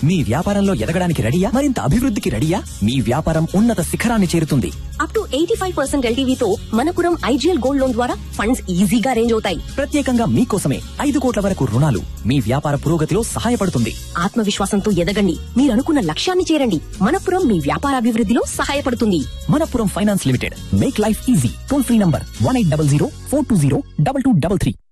మీ వ్యాపారంలో ఎదగడానికి రెడీయా మరింత అభివృద్ధికి రెడీయా మీ వ్యాపారం ఉన్నత శిఖరాన్ని చేరుతుంది up to eighty five percent ఎల్టీవీతో మనపురం ఐజీఎల్ గోల్డ్ లోన్ ద్వారా ఫండ్స్ ఈజీగా రేంజ్ అవుతాయి ప్రత్యేకంగా మీకోసమే ఐదు కోట్ల వరకు రుణాలు మీ వ్యాపార పురోగతిలో సహాయపడుతుంది ఆత్మవిశ్వాసంతో ఎదగండి మీరు అనుకున్న లక్ష్యాన్ని చేరండి మనపురం మీ వ్యాపారాభివృద్ధిలో సహాయపడుతుంది Manappuram finance limited make life easy toll free number one eight double zero four two zero double two double three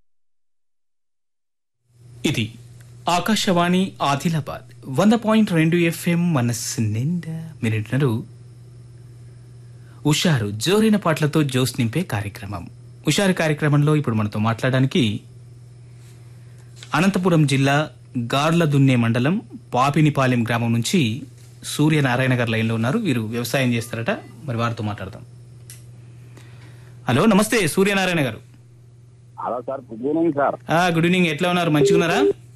ఇది ఆకాశవాణి ఆదిలాబాద్ వంద పాయింట్ రెండు ఎఫ్ఎం మనస్సు నిండా మీరింటున్నారు ఉషారు జోరైన పాటలతో జోస్ నింపే కార్యక్రమం ఉషారు కార్యక్రమంలో ఇప్పుడు మనతో మాట్లాడడానికి అనంతపురం జిల్లా గార్ల దున్నే మండలం పాపినిపాలెం గ్రామం నుంచి సూర్యనారాయణ గారు లైన్లో ఉన్నారు వీరు వ్యవసాయం చేస్తారట మరి వారితో మాట్లాడదాం హలో నమస్తే Suryanarayana garu hello sir good evening sir ఆ, గుడ్ ఈవినింగ్ ఎట్లా ఉన్నారు మంచిగా ఉన్నారా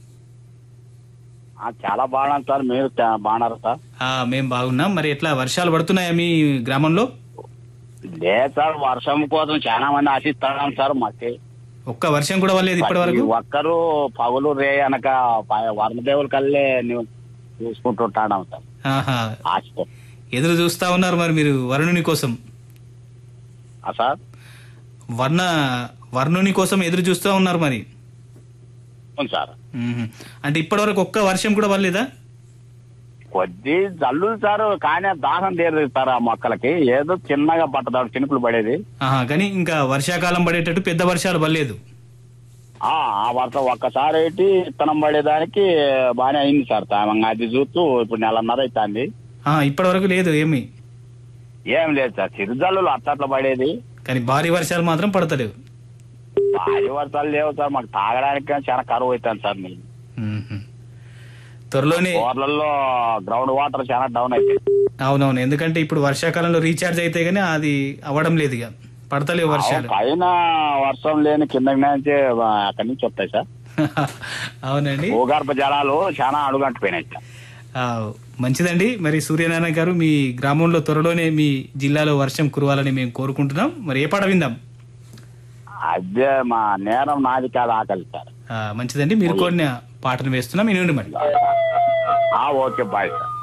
ఆ, చాలా బాగున్నాను సార్ మీరు చా- బాగున్నారు సార్ ఆ, మేం బాగున్నాం మరి ఎట్లా వర్షాలు పడుతున్నాయా మీ గ్రామంలో లేదు సార్ వర్షం కోసం చాలా మంది ఆశిస్తున్నాం సార్ మాకు ఒక్క వర్షం కూడా వల్లేదు ఇప్పటి వరకు ప్రతి ఒక్కరు పగులు రే అనక వర్ణదేవుల కల్లే నువ్వు చూసుకుంటుంటాం సార్ ఆహా ఆశతో ఎదురు చూస్తా ఉన్నారు మరి మీరు వరుణుని కోసం ఆ సార్ వర్ణ వర్ణుని కోసం ఎదురు చూస్తూ ఉన్నారు మరి అవును సార్ మ్మ్. అంటే ఇప్పటి వరకు ఒక్క వర్షం కూడా వల్లేదా కొద్ది జల్లు సార్ కానీ దాహం తీరదు సార్ ఆ మొక్కలకి ఏదో చిన్నగా పట్టదాడు చినుకులు పడేది ఆహా కానీ ఇంకా వర్షాకాలం పడేటట్టు పెద్ద వర్షాలు పడలేదు ఆ ఆ వర్షం ఒక్కసారి ఏంటి విత్తనం పడేదానికి బాగానే అయింది సార్ తా- అది చూస్తూ ఇప్పుడు నెలన్నర అవుతుంది ఆ, ఇప్పటి వరకు లేదు ఏమి ఏం లేదు సార్ చిరుజల్లులు అట్లా పడేది కానీ భారీ వర్షాలు మాత్రం పడతలేవు భారీ వర్షాలు లేవు సార్ మాకు తాగడానికి కానీ చాలా కరువు అవుతుంది సార్ నీళ్ళు మ్మ్. త్వరలోనే బోర్లలో గ్రౌండ్ వాటర్ చాలా డౌన్ అయిపోయింది అవునవును ఎందుకంటే ఇప్పుడు వర్షాకాలంలో రీఛార్జ్ అయితే గానీ అది అవ్వడం లేదు ఇక పడతలేవు వర్షాలు పైన వర్షం లేని కింద నుంచి ఆ, అక్కడి నుంచి వస్తాయి సార్ అవునండి భూగర్భ జలాలు చాలా అడుగంటిపోయినాయి సార్ ఆ, మంచిదండి మరి సూర్యనారాయణ గారు మీ గ్రామంలో త్వరలోనే మీ జిల్లాలో వర్షం కురవాలని మేము కోరుకుంటున్నాం మరి ఏ పాట విందాం అదే మా నేరం నాది కాదు ఆకలి సార్ ఆ, మంచిదండి మీరు కోరిన పాటను వేస్తున్నాం వినండి మరి ఆ, ఓకే బాయ్ సార్